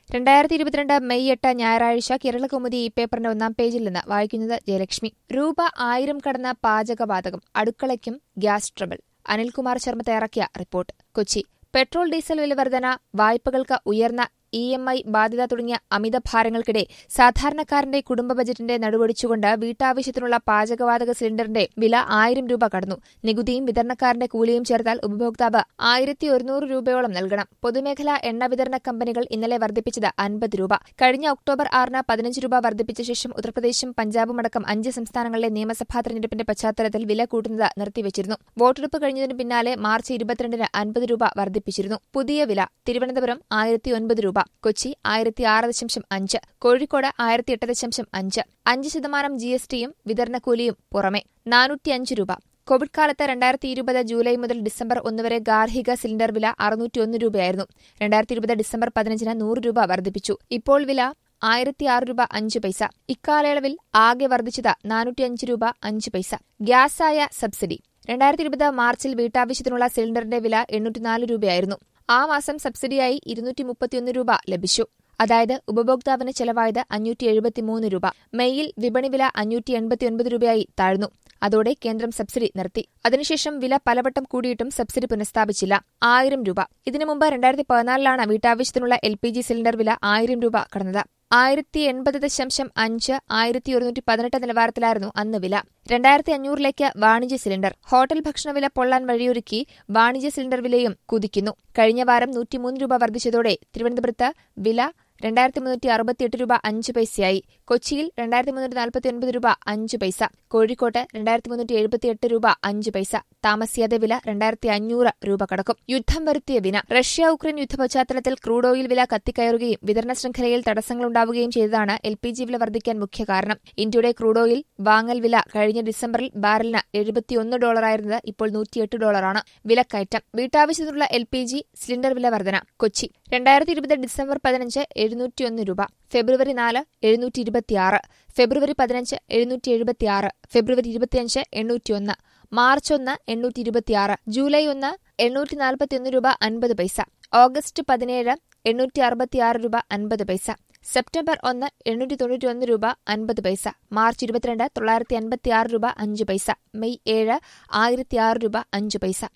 രണ്ടായിരത്തി ഇരുപത്തിരണ്ട് മെയ് എട്ട് ഞായറാഴ്ച കേരളകൗമുദി ഈ പേപ്പറിന്റെ ഒന്നാം പേജിൽ നിന്ന് വായിക്കുന്നത് ജയലക്ഷ്മി രൂപ ആയിരം കടന്ന പാചകവാതകം അടുക്കളയ്ക്കും ഗ്യാസ് ട്രബിൾ അനിൽകുമാർ ശർമ്മ തയ്യാറാക്കിയ റിപ്പോർട്ട് കൊച്ചി പെട്രോൾ ഡീസൽ വില വർധന വായ്പകൾക്ക് ഉയർന്ന ഇ എം ഐ ബാധ്യത തുടങ്ങിയ അമിത ഭാരങ്ങൾക്കിടെ സാധാരണക്കാരന്റെ കുടുംബ ബജറ്റിന്റെ നടുവടിച്ചുകൊണ്ട് വീട്ടാവശ്യത്തിനുള്ള പാചകവാതക സിലിണ്ടറിന്റെ വില ആയിരം രൂപ കടന്നു നികുതിയും വിതരണക്കാരന്റെ കൂലിയും ചേർത്താൽ ഉപഭോക്താവ് ആയിരത്തി ഒരുന്നൂറ് രൂപയോളം നൽകണം പൊതുമേഖലാ എണ്ണ വിതരണ കമ്പനികൾ ഇന്നലെ വർദ്ധിപ്പിച്ചത് അൻപത് രൂപ കഴിഞ്ഞ ഒക്ടോബർ ആറിന് പതിനഞ്ച് രൂപ വർദ്ധിപ്പിച്ച ശേഷം ഉത്തർപ്രദേശും പഞ്ചാബും അടക്കം അഞ്ച് സംസ്ഥാനങ്ങളിലെ നിയമസഭാ തെരഞ്ഞെടുപ്പിന്റെ പശ്ചാത്തലത്തിൽ വില കൂട്ടുന്നത് നിർത്തിവച്ചിരുന്നു വോട്ടെടുപ്പ് കഴിഞ്ഞതിന് പിന്നാലെ മാർച്ച് ഇരുപത്തിരണ്ടിന് അൻപത് രൂപ വർദ്ധിപ്പിച്ചിരുന്നു പുതിയ വില തിരുവനന്തപുരം ആയിരത്തി ഒൻപത് രൂപ കൊച്ചി ആയിരത്തി ആറ് ദശാംശം അഞ്ച് കോഴിക്കോട് ആയിരത്തി എട്ട് ദശാംശം അഞ്ച് അഞ്ച് ശതമാനം ജി എസ് ടിയും വിതരണക്കൂലിയും പുറമെ നാനൂറ്റിയഞ്ച് രൂപ കോവിഡ് കാലത്ത് രണ്ടായിരത്തി ഇരുപത് ജൂലൈ മുതൽ ഡിസംബർ ഒന്ന് വരെ ഗാർഹിക സിലിണ്ടർ വില അറുന്നൂറ്റിയൊന്ന് രൂപയായിരുന്നു രണ്ടായിരത്തി ഇരുപത് ഡിസംബർ പതിനഞ്ചിന് നൂറ് രൂപ വർദ്ധിപ്പിച്ചു ഇപ്പോൾ വില ആയിരത്തി ആറ് രൂപ അഞ്ച് പൈസ ഇക്കാലയളവിൽ ആകെ വർദ്ധിച്ചത് നാനൂറ്റിയഞ്ച് രൂപ അഞ്ച് പൈസ ഗ്യാസായ സബ്സിഡി രണ്ടായിരത്തി ഇരുപത് മാർച്ചിൽ വീട്ടാവശ്യത്തിനുള്ള സിലിണ്ടറിന്റെ വില എണ്ണൂറ്റിനാല് രൂപയായിരുന്നു ആ മാസം സബ്സിഡിയായി ഇരുന്നൂറ്റി മുപ്പത്തിയൊന്ന് രൂപ ലഭിച്ചു അതായത് ഉപഭോക്താവിന് ചെലവായത് അഞ്ഞൂറ്റി എഴുപത്തിമൂന്ന് രൂപ മെയ്യിൽ വിപണി വില അഞ്ഞൂറ്റി എൺപത്തിയൊൻപത് രൂപയായി താഴ്ന്നു അതോടെ കേന്ദ്രം സബ്സിഡി നിർത്തി അതിനുശേഷം വില പലവട്ടം കൂടിയിട്ടും സബ്സിഡി പുനഃസ്ഥാപിച്ചില്ല ആയിരം രൂപ ഇതിനു മുമ്പ് രണ്ടായിരത്തി പതിനാലിലാണ് വീട്ടാവശ്യത്തിനുള്ള എൽ പി ജി സിലിണ്ടർ വില ആയിരം രൂപ കടന്നത് ആയിരത്തി എൺപത് ദശാംശം അഞ്ച് ആയിരത്തി ഒരുന്നൂറ്റി പതിനെട്ട് നിലവാരത്തിലായിരുന്നു അന്ന് വില രണ്ടായിരത്തി അഞ്ഞൂറിലേക്ക് വാണിജ്യ സിലിണ്ടർ ഹോട്ടൽ ഭക്ഷണവില പൊള്ളാൻ വഴിയൊരുക്കി വാണിജ്യ സിലിണ്ടർ വിലയും കുതിക്കുന്നു കഴിഞ്ഞ വാരം നൂറ്റിമൂന്ന് രൂപ വർദ്ധിച്ചതോടെ തിരുവനന്തപുരത്ത് വില രണ്ടായിരത്തി മുന്നൂറ്റി അറുപത്തിയെട്ട് രൂപ അഞ്ച് പൈസയായി കൊച്ചിയിൽ രണ്ടായിരത്തി മുന്നൂറ്റി നാൽപ്പത്തി ഒൻപത് രൂപ അഞ്ച് പൈസ കോഴിക്കോട്ട് രണ്ടായിരത്തി മുന്നൂറ്റി എഴുപത്തിയെട്ട് രൂപ അഞ്ച് പൈസ താമസിയാതെ വില രണ്ടായിരത്തി അഞ്ഞൂറ് രൂപ കടക്കും യുദ്ധം വരുത്തിയ വിന റഷ്യ ഉക്രൈൻ യുദ്ധ പശ്ചാത്തലത്തിൽ ക്രൂഡ് ഓയിൽ വില കത്തിക്കയറുകയും വിതരണ ശൃംഖലയിൽ തടസ്സങ്ങളുണ്ടാവുകയും ചെയ്തതാണ് എൽ പി ജി വില വർദ്ധിക്കാൻ മുഖ്യ കാരണം ഇന്ത്യയുടെ ക്രൂഡ് ഓയിൽ വാങ്ങൽ വില കഴിഞ്ഞ ഡിസംബറിൽ ബാരലിന് എഴുപത്തിയൊന്ന് ഡോളറായിരുന്നത് ഇപ്പോൾ നൂറ്റിയെട്ട് ഡോളറാണ് വിലക്കയറ്റം വീട്ടാവശ്യത്തിനുള്ള എൽ പി ജി സിലിണ്ടർ വില വർധന കൊച്ചി രണ്ടായിരത്തി ഇരുപത് ഡിസംബർ പതിനഞ്ച് എഴുന്നൂറ്റിയൊന്ന് രൂപ ഫെബ്രുവരി നാല് എഴുന്നൂറ്റി ഇരുപത്തിയാറ് ഫെബ്രുവരി പതിനഞ്ച് എഴുന്നൂറ്റി എഴുപത്തിയാറ് ഫെബ്രുവരി ഇരുപത്തിയഞ്ച് എണ്ണൂറ്റിയൊന്ന് മാർച്ച് ഒന്ന് എണ്ണൂറ്റി ഇരുപത്തിയാറ് ജൂലൈ ഒന്ന് എണ്ണൂറ്റി നാൽപ്പത്തിയൊന്ന് രൂപ അൻപത് പൈസ ഓഗസ്റ്റ് പതിനേഴ് എണ്ണൂറ്റി അറുപത്തിയാറ് രൂപ അൻപത് പൈസ സെപ്റ്റംബർ ഒന്ന് എണ്ണൂറ്റി തൊണ്ണൂറ്റിയൊന്ന് രൂപ അൻപത് പൈസ മാർച്ച് ഇരുപത്തിരണ്ട് തൊള്ളായിരത്തി അൻപത്തിയാറ് രൂപ അഞ്ച് പൈസ മെയ് ഏഴ് ആയിരത്തി ആറ് രൂപ അഞ്ച് പൈസ